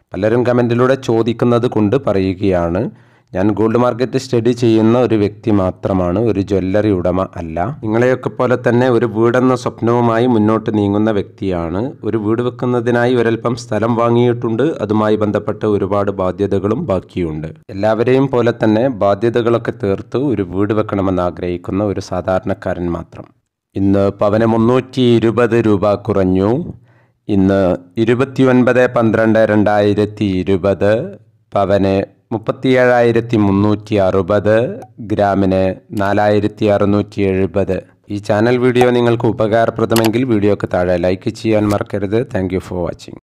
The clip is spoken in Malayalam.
പലരും കമൻറ്റിലൂടെ ചോദിക്കുന്നത് കൊണ്ട് പറയുകയാണ് ഞാൻ ഗോൾഡ് മാർക്കറ്റ് സ്റ്റഡി ചെയ്യുന്ന ഒരു വ്യക്തി മാത്രമാണ് ഒരു ജ്വല്ലറി ഉടമ അല്ല നിങ്ങളെയൊക്കെ പോലെ തന്നെ ഒരു വീടെന്ന സ്വപ്നവുമായി മുന്നോട്ട് നീങ്ങുന്ന വ്യക്തിയാണ് ഒരു വീട് വെക്കുന്നതിനായി ഒരൽപ്പം സ്ഥലം വാങ്ങിയിട്ടുണ്ട് അതുമായി ബന്ധപ്പെട്ട ഒരുപാട് ബാധ്യതകളും ബാക്കിയുണ്ട് എല്ലാവരെയും പോലെ തന്നെ ബാധ്യതകളൊക്കെ തീർത്ത് ഒരു വീട് വെക്കണമെന്ന് ആഗ്രഹിക്കുന്ന ഒരു സാധാരണക്കാരൻ മാത്രം ഇന്ന് പവന് മുന്നൂറ്റി ഇരുപത് രൂപ കുറഞ്ഞു ഇന്ന് ഇരുപത്തിയൊൻപത് പന്ത്രണ്ട് രണ്ടായിരത്തി ഇരുപത് പവന് മുപ്പത്തിയേഴായിരത്തി മുന്നൂറ്റി അറുപത് ഗ്രാമിന് നാലായിരത്തി അറുന്നൂറ്റി എഴുപത് ഈ ചാനൽ വീഡിയോ നിങ്ങൾക്ക് ഉപകാരപ്രദമെങ്കിൽ വീഡിയോക്ക് താഴെ ലൈക്ക് ചെയ്യാൻ മറക്കരുത് താങ്ക് ഫോർ വാച്ചിങ്